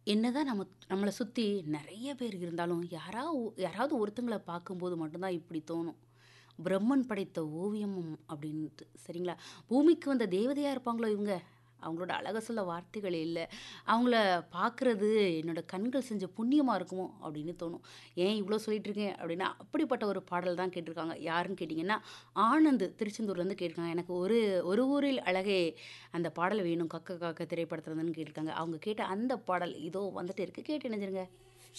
என்னதான் நம்ம நம்மள சுத்தி நெறைய பேர் இருந்தாலும், யாரா யாராவது ஒருத்தங்கள பார்க்கும்போது மட்டும் தான் இப்படி தோணும். பிரம்மன் படைத்த ஓவியம் அப்படின்ட்டு. சரிங்களா? பூமிக்கு வந்த தேவதையா இருப்பாங்களோ இவங்க? அவங்களோட அழக சொல்ல வார்த்தைகள் இல்ல. அவங்கள பார்க்குறது என்னோட கண்கள் செஞ்ச புண்ணியமா இருக்குமோ! அப்படின்னு தோணும். ஏன் இவ்ளோ சொல்லிட்டு இருக்கேன் அப்படின்னா, அப்படிப்பட்ட ஒரு பாடல் தான் கேட்டிருக்காங்க. யாருன்னு கேட்டீங்கன்னா, ஆனந்த் திருச்செந்தூர்லேருந்து கேட்டிருக்காங்க. எனக்கு ஒரு ஒரு ஊரில் அழகே அந்த பாடல் வேணும். கக்க காக்க திரைப்படத்துலருந்துன்னு கேட்டிருக்காங்க. அவங்க கேட்ட அந்த பாடல் இதோ வந்துட்டு இருக்கு. கேட்டு இணைஞ்சிருங்க.